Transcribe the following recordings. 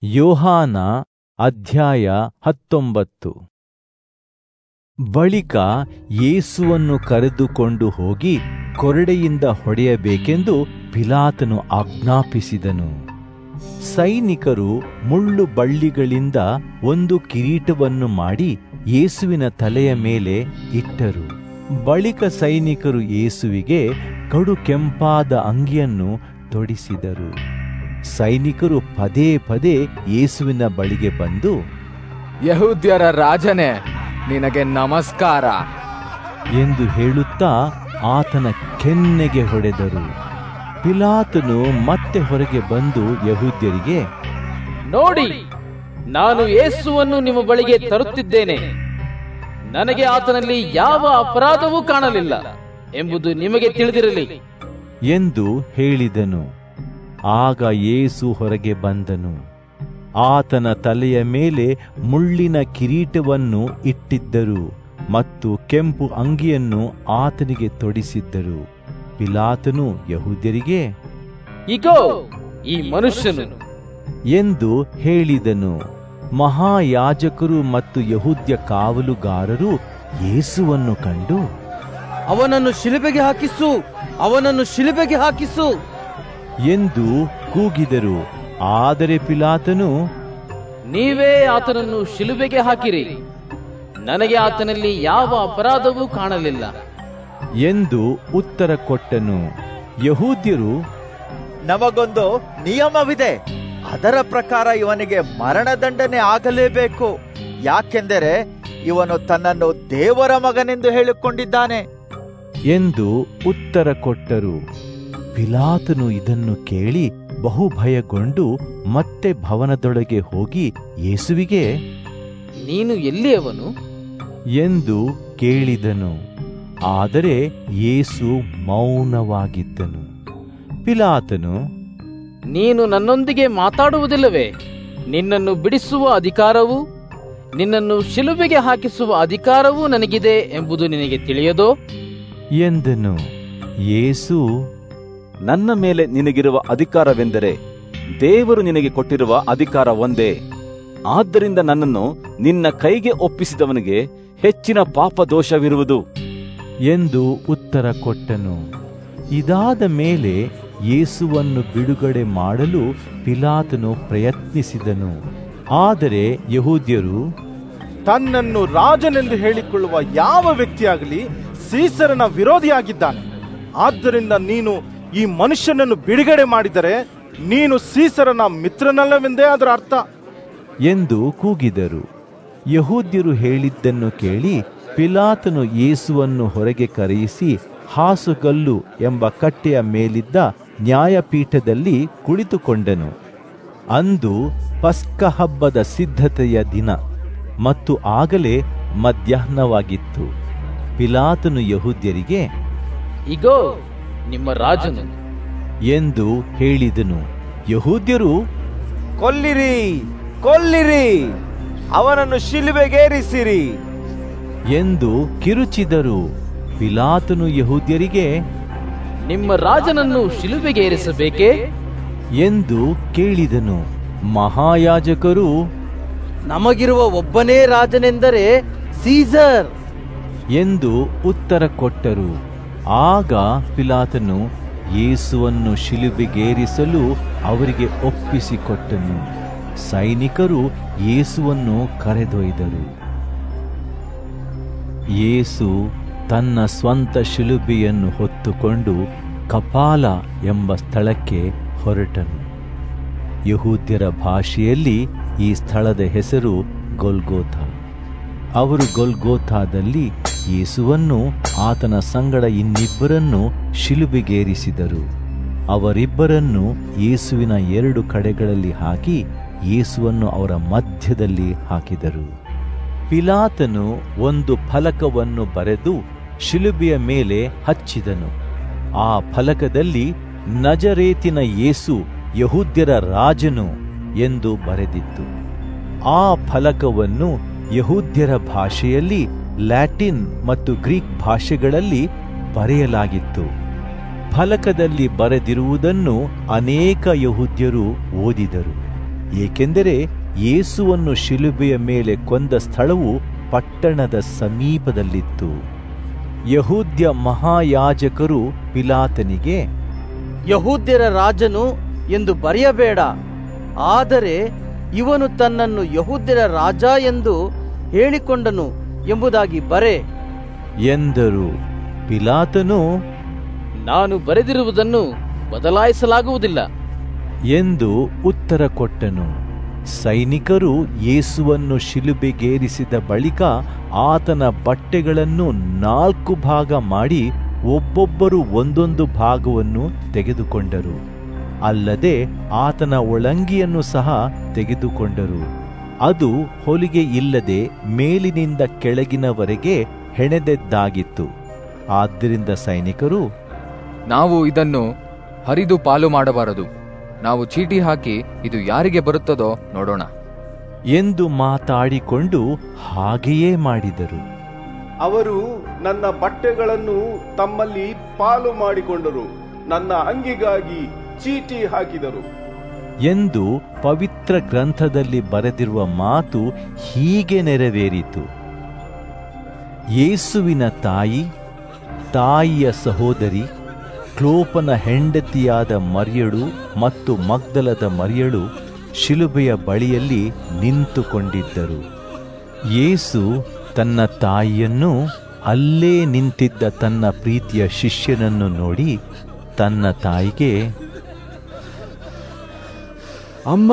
ಯೋಹಾನ ಅಧ್ಯಾಯ ಹತ್ತೊಂಬತ್ತು ಬಳಿಕ ಯೇಸುವನ್ನು ಕರೆದುಕೊಂಡು ಹೋಗಿ ಕೊರಡೆಯಿಂದ ಹೊಡೆಯಬೇಕೆಂದು ಪಿಲಾತನು ಆಜ್ಞಾಪಿಸಿದನು ಸೈನಿಕರು ಮುಳ್ಳು ಬಳ್ಳಿಗಳಿಂದ ಒಂದು ಕಿರೀಟವನ್ನು ಮಾಡಿ ಯೇಸುವಿನ ತಲೆಯ ಮೇಲೆ ಇಟ್ಟರು ಬಳಿಕ ಸೈನಿಕರು ಯೇಸುವಿಗೆ ಕಡು ಕೆಂಪಾದ ಅಂಗಿಯನ್ನು ತೊಡಿಸಿದರು ಸೈನಿಕರು ಪದೇ ಪದೇ ಯೇಸುವಿನ ಬಳಿಗೆ ಬಂದು ಯಹೂದ್ಯರ ರಾಜನೇ ನಿನಗೆ ನಮಸ್ಕಾರ ಎಂದು ಹೇಳುತ್ತಾ ಆತನ ಕೆನ್ನೆಗೆ ಹೊಡೆದರು ಪಿಲಾತನು ಮತ್ತೆ ಹೊರಗೆ ಬಂದು ಯಹೂದ್ಯರಿಗೆ ನೋಡಿ ನಾನು ಯೇಸುವನ್ನು ನಿಮ್ಮ ಬಳಿಗೆ ತರುತ್ತಿದ್ದೇನೆ ನನಗೆ ಆತನಲ್ಲಿ ಯಾವ ಅಪರಾಧವೂ ಕಾಣಲಿಲ್ಲ ಎಂಬುದು ನಿಮಗೆ ತಿಳಿದಿರಲಿ ಎಂದು ಹೇಳಿದನು ಆಗ ಯೇಸು ಹೊರಗೆ ಬಂದನು ಆತನ ತಲೆಯ ಮೇಲೆ ಮುಳ್ಳಿನ ಕಿರೀಟವನ್ನು ಇಟ್ಟಿದ್ದರು ಮತ್ತು ಕೆಂಪು ಅಂಗಿಯನ್ನು ಆತನಿಗೆ ತೊಡಿಸಿದ್ದರು ಪಿಲಾತನು ಯಹೂದ್ಯರಿಗೆ ಇಗೋ ಈ ಮನುಷ್ಯನು ಎಂದು ಹೇಳಿದನು ಮಹಾಯಾಜಕರು ಮತ್ತು ಯಹೂದ್ಯ ಕಾವಲುಗಾರರು ಯೇಸುವನ್ನು ಕಂಡು ಅವನನ್ನು ಶಿಲುಬೆಗೆ ಹಾಕಿಸು ಅವನನ್ನು ಶಿಲುಬೆಗೆ ಹಾಕಿಸು ಎಂದು ಕೂಗಿದರು ಆದರೆ ಪಿಲಾತನು ನೀವೇ ಆತನನ್ನು ಶಿಲುಬೆಗೆ ಹಾಕಿರಿ ನನಗೆ ಆತನಲ್ಲಿ ಯಾವ ಅಪರಾಧವೂ ಕಾಣಲಿಲ್ಲ ಎಂದು ಉತ್ತರ ಕೊಟ್ಟನು ಯಹೂದ್ಯರು ನಮಗೊಂದು ನಿಯಮವಿದೆ ಅದರ ಪ್ರಕಾರ ಇವನಿಗೆ ಮರಣದಂಡನೆ ಆಗಲೇಬೇಕು ಯಾಕೆಂದರೆ ಇವನು ತನ್ನನ್ನು ದೇವರ ಮಗನೆಂದು ಹೇಳಿಕೊಂಡಿದ್ದಾನೆ ಎಂದು ಉತ್ತರ ಕೊಟ್ಟರು ಪಿಲಾತನು ಇದನ್ನು ಕೇಳಿ ಬಹು ಭಯಗೊಂಡು ಮತ್ತೆ ಭವನದೊಳಗೆ ಹೋಗಿ ಯೇಸುವಿಗೆ ನೀನು ಎಲ್ಲಿಯವನು ಎಂದು ಕೇಳಿದನು ಆದರೆ ಯೇಸು ಮೌನವಾಗಿದ್ದನು ಪಿಲಾತನು ನೀನು ನನ್ನೊಂದಿಗೆ ಮಾತಾಡುವುದಿಲ್ಲವೇ ನಿನ್ನನ್ನು ಬಿಡಿಸುವ ಅಧಿಕಾರವೂ ನಿನ್ನನ್ನು ಶಿಲುಬೆಗೆ ಹಾಕಿಸುವ ಅಧಿಕಾರವೂ ನನಗಿದೆ ಎಂಬುದು ನಿನಗೆ ತಿಳಿಯದೋ ಎಂದನು ಯೇಸು ನನ್ನ ಮೇಲೆ ನಿನಗಿರುವ ಅಧಿಕಾರವೆಂದರೆ ದೇವರು ನಿನಗೆ ಕೊಟ್ಟಿರುವ ಅಧಿಕಾರ ಒಂದೇ ಆದ್ದರಿಂದ ನನ್ನನ್ನು ನಿನ್ನ ಕೈಗೆ ಒಪ್ಪಿಸಿದವನಿಗೆ ಹೆಚ್ಚಿನ ಪಾಪ ದೋಷವಿರುವುದು ಎಂದು ಉತ್ತರ ಕೊಟ್ಟನು ಇದಾದ ಮೇಲೆ ಯೇಸುವನ್ನು ಬಿಡುಗಡೆ ಮಾಡಲು ಪಿಲಾತನು ಪ್ರಯತ್ನಿಸಿದನು ಆದರೆ ಯಹೂದ್ಯರು ತನ್ನನ್ನು ರಾಜನೆಂದು ಹೇಳಿಕೊಳ್ಳುವ ಯಾವ ವ್ಯಕ್ತಿಯಾಗಲಿ ಸೀಸರನ ವಿರೋಧಿಯಾಗಿದ್ದಾನೆ ಆದ್ದರಿಂದ ನೀನು ಈ ಮನುಷ್ಯನನ್ನು ಬಿಡುಗಡೆ ಮಾಡಿದರೆ ನೀನು ಸೀಸರನ ಮಿತ್ರನಲ್ಲವೆಂದೇ ಅದರ ಅರ್ಥ ಎಂದು ಕೂಗಿದರು ಯಹೂದ್ಯರು ಹೇಳಿದ್ದನ್ನು ಕೇಳಿ ಪಿಲಾತನು ಯೇಸುವನ್ನು ಹೊರಗೆ ಕರೆಯಿಸಿ ಹಾಸುಗಲ್ಲು ಎಂಬ ಕಟ್ಟೆಯ ಮೇಲಿದ್ದ ನ್ಯಾಯಪೀಠದಲ್ಲಿ ಕುಳಿತುಕೊಂಡನು ಅಂದು ಪಸ್ಕ ಹಬ್ಬದ ಸಿದ್ಧತೆಯ ದಿನ ಮತ್ತು ಆಗಲೇ ಮಧ್ಯಾಹ್ನವಾಗಿತ್ತು ಪಿಲಾತನು ಯಹೂದ್ಯರಿಗೆ ಇಗೋ ನಿಮ್ಮ ರಾಜನು ಎಂದು ಹೇಳಿದನು ಯಹೂದ್ಯರು ಕೊಲ್ಲಿರಿ ಕೊಲ್ಲಿರಿ ಅವನನ್ನು ಶಿಲುಬೆಗೇರಿಸಿರಿ ಎಂದು ಕಿರುಚಿದರು ಪಿಲಾತನು ಯಹೂದ್ಯರಿಗೆ ನಿಮ್ಮ ರಾಜನನ್ನು ಶಿಲುಬೆಗೆ ಏರಿಸಬೇಕೇ ಎಂದು ಕೇಳಿದನು ಮಹಾಯಾಜಕರು ನಮಗಿರುವ ಒಬ್ಬನೇ ರಾಜನೆಂದರೆ ಸೀಸರ್ ಎಂದು ಉತ್ತರ ಕೊಟ್ಟರು ಆಗ ಪಿಲಾತನು ಯೇಸುವನ್ನು ಶಿಲುಬೆಗೇರಿಸಲು ಅವರಿಗೆ ಒಪ್ಪಿಸಿಕೊಟ್ಟನು ಸೈನಿಕರು ಯೇಸುವನ್ನು ಕರೆದೊಯ್ದರು ಯೇಸು ತನ್ನ ಸ್ವಂತ ಶಿಲುಬೆಯನ್ನು ಹೊತ್ತುಕೊಂಡು ಕಪಾಲ ಎಂಬ ಸ್ಥಳಕ್ಕೆ ಹೊರಟನು ಯಹೂದ್ಯರ ಭಾಷೆಯಲ್ಲಿ ಈ ಸ್ಥಳದ ಹೆಸರು ಗೊಲ್ಗೋಥ ಅವರು ಗೊಲ್ಗೋಥಾದಲ್ಲಿ ಯೇಸುವನ್ನು ಆತನ ಸಂಗಡ ಇನ್ನಿಬ್ಬರನ್ನು ಶಿಲುಬೆಗೇರಿಸಿದರು ಅವರಿಬ್ಬರನ್ನು ಯೇಸುವಿನ ಎರಡು ಕಡೆಗಳಲ್ಲಿ ಹಾಕಿ ಯೇಸುವನ್ನು ಅವರ ಮಧ್ಯದಲ್ಲಿ ಹಾಕಿದರು ಪಿಲಾತನು ಒಂದು ಫಲಕವನ್ನು ಬರೆದು ಶಿಲುಬೆಯ ಮೇಲೆ ಹಚ್ಚಿದನು ಆ ಫಲಕದಲ್ಲಿ ನಜರೇತಿನ ಯೇಸು ಯಹೂದ್ಯರ ರಾಜನು ಎಂದು ಬರೆದಿತ್ತು ಆ ಫಲಕವನ್ನು ಯಹೂದ್ಯರ ಭಾಷೆಯಲ್ಲಿ ಲ್ಯಾಟಿನ್ ಮತ್ತು ಗ್ರೀಕ್ ಭಾಷೆಗಳಲ್ಲಿ ಬರೆಯಲಾಗಿತ್ತು ಫಲಕದಲ್ಲಿ ಬರೆದಿರುವುದನ್ನು ಅನೇಕ ಯಹೂದ್ಯರು ಓದಿದರು ಏಕೆಂದರೆ ಯೇಸುವನ್ನು ಶಿಲುಬೆಯ ಮೇಲೆ ಕೊಂದ ಸ್ಥಳವು ಪಟ್ಟಣದ ಸಮೀಪದಲ್ಲಿತ್ತು ಯಹೂದ್ಯ ಮಹಾಯಾಜಕರು ಪಿಲಾತನಿಗೆ ಯಹೂದ್ಯರ ರಾಜನು ಎಂದು ಬರೆಯಬೇಡ ಆದರೆ ಇವನು ತನ್ನನ್ನು ಯಹೂದ್ಯರ ರಾಜ ಎಂದು ಹೇಳಿಕೊಂಡನು ಎಂಬುದಾಗಿ ಬರೆ ಎಂದರು ಪಿಲಾತನು ನಾನು ಬರೆದಿರುವುದನ್ನು ಬದಲಾಯಿಸಲಾಗುವುದಿಲ್ಲ ಎಂದು ಉತ್ತರ ಕೊಟ್ಟನು ಸೈನಿಕರು ಯೇಸುವನ್ನು ಶಿಲುಬೆಗೇರಿಸಿದ ಬಳಿಕ ಆತನ ಬಟ್ಟೆಗಳನ್ನು ನಾಲ್ಕು ಭಾಗ ಮಾಡಿ ಒಬ್ಬೊಬ್ಬರು ಒಂದೊಂದು ಭಾಗವನ್ನು ತೆಗೆದುಕೊಂಡರು ಅಲ್ಲದೆ ಆತನ ಒಳಂಗಿಯನ್ನು ಸಹ ತೆಗೆದುಕೊಂಡರು ಅದು ಹೊಲಿಗೆ ಇಲ್ಲದೆ ಮೇಲಿನಿಂದ ಕೆಳಗಿನವರೆಗೆ ಹೆಣೆದದ್ದಾಗಿತ್ತು ಆದ್ದರಿಂದ ಸೈನಿಕರು ನಾವು ಇದನ್ನು ಹರಿದು ಪಾಲು ಮಾಡಬಾರದು ನಾವು ಚೀಟಿ ಹಾಕಿ ಇದು ಯಾರಿಗೆ ಬರುತ್ತದೋ ನೋಡೋಣ ಎಂದು ಮಾತಾಡಿಕೊಂಡು ಹಾಗೆಯೇ ಮಾಡಿದರು ಅವರು ನನ್ನ ಬಟ್ಟೆಗಳನ್ನು ತಮ್ಮಲ್ಲಿ ಪಾಲು ಮಾಡಿಕೊಂಡರು ನನ್ನ ಅಂಗಿಗಾಗಿ ಚೀಟಿ ಹಾಕಿದರು ಎಂದು ಪವಿತ್ರ ಗ್ರಂಥದಲ್ಲಿ ಬರೆದಿರುವ ಮಾತು ಹೀಗೆ ನೆರವೇರಿತು ಯೇಸುವಿನ ತಾಯಿ ತಾಯಿಯ ಸಹೋದರಿ ಕ್ಲೋಪನ ಹೆಂಡತಿಯಾದ ಮರ್ಯಳು ಮತ್ತು ಮಗ್ದಲದ ಮರ್ಯಳು ಶಿಲುಬೆಯ ಬಳಿಯಲ್ಲಿ ನಿಂತುಕೊಂಡಿದ್ದರು ಯೇಸು ತನ್ನ ತಾಯಿಯನ್ನು ಅಲ್ಲೇ ನಿಂತಿದ್ದ ತನ್ನ ಪ್ರೀತಿಯ ಶಿಷ್ಯನನ್ನು ನೋಡಿ ತನ್ನ ತಾಯಿಗೆ ಅಮ್ಮ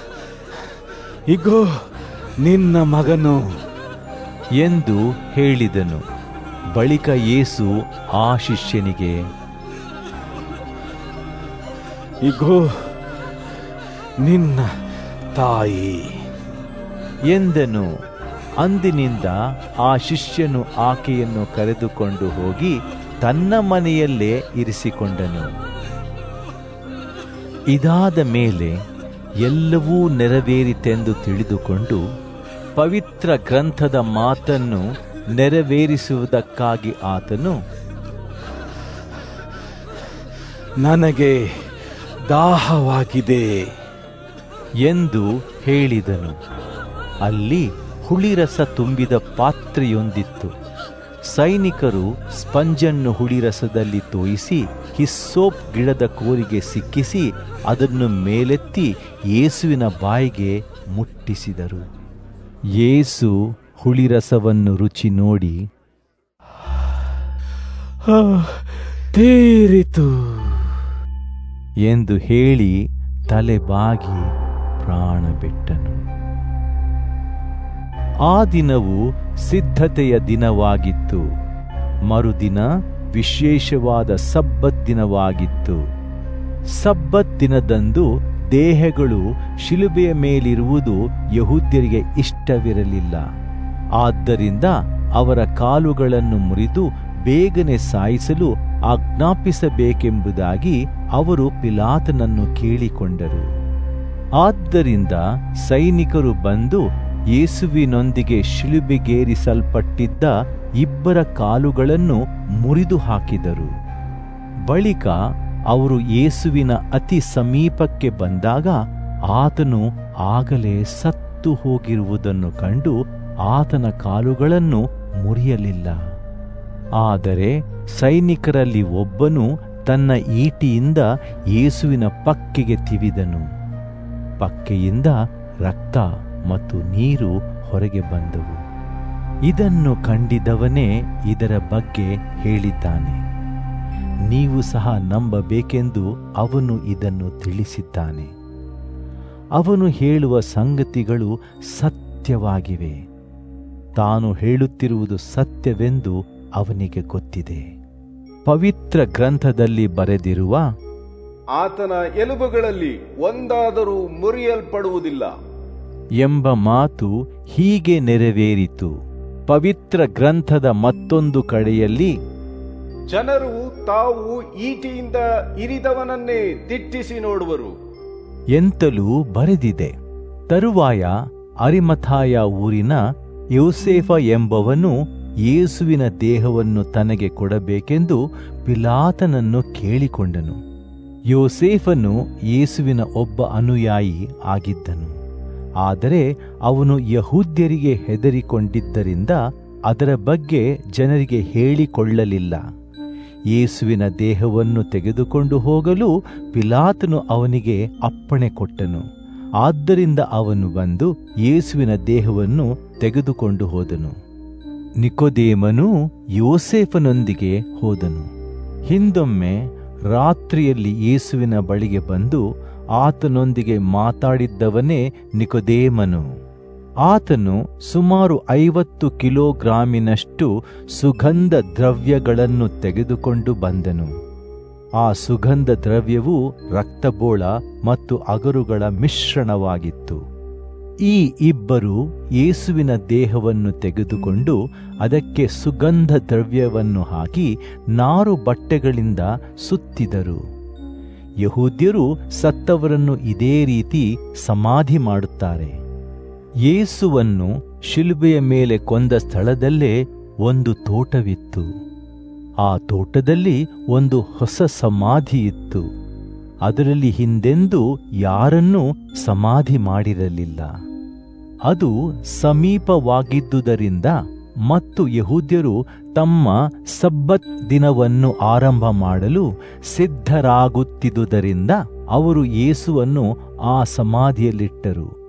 ಇಗೋ ನಿನ್ನ ಮಗನು ಎಂದು ಹೇಳಿದನು ಬಳಿಕ ಯೇಸು ಆ ಶಿಷ್ಯನಿಗೆ ಇಗೋ ನಿನ್ನ ತಾಯಿ ಎಂದನು ಅಂದಿನಿಂದ ಆ ಶಿಷ್ಯನು ಆಕೆಯನ್ನು ಕರೆದುಕೊಂಡು ಹೋಗಿ ತನ್ನ ಮನೆಯಲ್ಲೇ ಇರಿಸಿಕೊಂಡನು ಇದಾದ ಮೇಲೆ ಎಲ್ಲವೂ ನೆರವೇರಿತೆಂದು ತಿಳಿದುಕೊಂಡು ಪವಿತ್ರ ಗ್ರಂಥದ ಮಾತನ್ನು ನೆರವೇರಿಸುವುದಕ್ಕಾಗಿ ಆತನು ನನಗೆ ದಾಹವಾಗಿದೆ ಎಂದು ಹೇಳಿದನು ಅಲ್ಲಿ ಹುಳಿರಸ ತುಂಬಿದ ಪಾತ್ರೆಯೊಂದಿತ್ತು ಸೈನಿಕರು ಸ್ಪಂಜನ್ನು ಹುಳಿರಸದಲ್ಲಿ ತೋಯಿಸಿ ಹಿಸ್ಸೋಪ್ ಗಿಡದ ಕೋರಿಗೆ ಸಿಕ್ಕಿಸಿ ಅದನ್ನು ಮೇಲೆತ್ತಿ ಯೇಸುವಿನ ಬಾಯಿಗೆ ಮುಟ್ಟಿಸಿದರು ಯೇಸು ಹುಳಿರಸವನ್ನು ರುಚಿ ನೋಡಿ ತೀರಿತು ಎಂದು ಹೇಳಿ ತಲೆ ಬಾಗಿ ಪ್ರಾಣ ಬಿಟ್ಟನು ಆ ದಿನವು ಸಿದ್ಧತೆಯ ದಿನವಾಗಿತ್ತು ಮರುದಿನ ವಿಶೇಷವಾದ ಸಬ್ಬತ್ ದಿನವಾಗಿತ್ತು ಸಬ್ಬತ್ ದಿನದಂದು ದೇಹಗಳು ಶಿಲುಬೆಯ ಮೇಲಿರುವುದು ಯಹೂದ್ಯರಿಗೆ ಇಷ್ಟವಿರಲಿಲ್ಲ ಆದ್ದರಿಂದ ಅವರ ಕಾಲುಗಳನ್ನು ಮುರಿದು ಬೇಗನೆ ಸಾಯಿಸಲು ಆಜ್ಞಾಪಿಸಬೇಕೆಂಬುದಾಗಿ ಅವರು ಪಿಲಾತನನ್ನು ಕೇಳಿಕೊಂಡರು ಆದ್ದರಿಂದ ಸೈನಿಕರು ಬಂದು ಯೇಸುವಿನೊಂದಿಗೆ ಶಿಲುಬೆಗೇರಿಸಲ್ಪಟ್ಟಿದ್ದ ಇಬ್ಬರ ಕಾಲುಗಳನ್ನು ಮುರಿದು ಹಾಕಿದರು ಬಳಿಕ ಅವರು ಯೇಸುವಿನ ಅತಿ ಸಮೀಪಕ್ಕೆ ಬಂದಾಗ ಆತನು ಆಗಲೇ ಸತ್ತು ಹೋಗಿರುವುದನ್ನು ಕಂಡು ಆತನ ಕಾಲುಗಳನ್ನು ಮುರಿಯಲಿಲ್ಲ ಆದರೆ ಸೈನಿಕರಲ್ಲಿ ಒಬ್ಬನು ತನ್ನ ಈಟಿಯಿಂದ ಯೇಸುವಿನ ಪಕ್ಕೆಗೆ ತಿವಿದನು ಪಕ್ಕೆಯಿಂದ ರಕ್ತ ಮತ್ತು ನೀರು ಹೊರಗೆ ಬಂದವು ಇದನ್ನು ಕಂಡಿದವನೇ ಇದರ ಬಗ್ಗೆ ಹೇಳಿದ್ದಾನೆ ನೀವು ಸಹ ನಂಬಬೇಕೆಂದು ಅವನು ಇದನ್ನು ತಿಳಿಸಿದ್ದಾನೆ ಅವನು ಹೇಳುವ ಸಂಗತಿಗಳು ಸತ್ಯವಾಗಿವೆ ತಾನು ಹೇಳುತ್ತಿರುವುದು ಸತ್ಯವೆಂದು ಅವನಿಗೆ ಗೊತ್ತಿದೆ ಪವಿತ್ರ ಗ್ರಂಥದಲ್ಲಿ ಬರೆದಿರುವ ಆತನ ಎಲುಬುಗಳಲ್ಲಿ ಒಂದಾದರೂ ಮುರಿಯಲ್ಪಡುವುದಿಲ್ಲ ಎಂಬ ಮಾತು ಹೀಗೆ ನೆರವೇರಿತು ಪವಿತ್ರ ಗ್ರಂಥದ ಮತ್ತೊಂದು ಕಡೆಯಲ್ಲಿ ಜನರು ತಾವು ಈಟಿಯಿಂದ ಇರಿದವನನ್ನೇ ದಿಟ್ಟಿಸಿ ನೋಡುವರು ಎಂತಲೂ ಬರೆದಿದೆ ತರುವಾಯ ಅರಿಮಥಾಯ ಊರಿನ ಯೋಸೇಫ ಎಂಬವನು ಯೇಸುವಿನ ದೇಹವನ್ನು ತನಗೆ ಕೊಡಬೇಕೆಂದು ಪಿಲಾತನನ್ನು ಕೇಳಿಕೊಂಡನು ಯೋಸೇಫನು ಯೇಸುವಿನ ಒಬ್ಬ ಅನುಯಾಯಿ ಆಗಿದ್ದನು ಆದರೆ ಅವನು ಯಹೂದ್ಯರಿಗೆ ಹೆದರಿಕೊಂಡಿದ್ದರಿಂದ ಅದರ ಬಗ್ಗೆ ಜನರಿಗೆ ಹೇಳಿಕೊಳ್ಳಲಿಲ್ಲ ಯೇಸುವಿನ ದೇಹವನ್ನು ತೆಗೆದುಕೊಂಡು ಹೋಗಲು ಪಿಲಾತನು ಅವನಿಗೆ ಅಪ್ಪಣೆ ಕೊಟ್ಟನು ಆದ್ದರಿಂದ ಅವನು ಬಂದು ಯೇಸುವಿನ ದೇಹವನ್ನು ತೆಗೆದುಕೊಂಡು ಹೋದನು ನಿಕೋದೇಮನು ಯೋಸೇಫನೊಂದಿಗೆ ಹೋದನು ಹಿಂದೊಮ್ಮೆ ರಾತ್ರಿಯಲ್ಲಿ ಯೇಸುವಿನ ಬಳಿಗೆ ಬಂದು ಆತನೊಂದಿಗೆ ಮಾತಾಡಿದ್ದವನೇ ನಿಕೋದೇಮನು ಆತನು ಸುಮಾರು ಐವತ್ತು ಕಿಲೋಗ್ರಾಮಿನಷ್ಟು ಸುಗಂಧ ದ್ರವ್ಯಗಳನ್ನು ತೆಗೆದುಕೊಂಡು ಬಂದನು ಆ ಸುಗಂಧ ದ್ರವ್ಯವು ರಕ್ತಬೋಳ ಮತ್ತು ಅಗರುಗಳ ಮಿಶ್ರಣವಾಗಿತ್ತು ಈ ಇಬ್ಬರು ಯೇಸುವಿನ ದೇಹವನ್ನು ತೆಗೆದುಕೊಂಡು ಅದಕ್ಕೆ ಸುಗಂಧ ದ್ರವ್ಯವನ್ನು ಹಾಕಿ ನಾರು ಬಟ್ಟೆಗಳಿಂದ ಸುತ್ತಿದರು ಯಹೂದ್ಯರು ಸತ್ತವರನ್ನು ಇದೇ ರೀತಿ ಸಮಾಧಿ ಮಾಡುತ್ತಾರೆ ಯೇಸುವನ್ನು ಶಿಲುಬೆಯ ಮೇಲೆ ಕೊಂದ ಸ್ಥಳದಲ್ಲೇ ಒಂದು ತೋಟವಿತ್ತು ಆ ತೋಟದಲ್ಲಿ ಒಂದು ಹೊಸ ಸಮಾಧಿ ಇತ್ತು ಅದರಲ್ಲಿ ಹಿಂದೆಂದೂ ಯಾರನ್ನೂ ಸಮಾಧಿ ಮಾಡಿರಲಿಲ್ಲ ಅದು ಸಮೀಪವಾಗಿದ್ದುದರಿಂದ ಮತ್ತು ಯಹೂದ್ಯರು ತಮ್ಮ ಸಬ್ಬತ್ ದಿನವನ್ನು ಆರಂಭ ಮಾಡಲು ಸಿದ್ಧರಾಗುತ್ತಿದ್ದುದರಿಂದ ಅವರು ಯೇಸುವನ್ನು ಆ ಸಮಾಧಿಯಲ್ಲಿಟ್ಟರು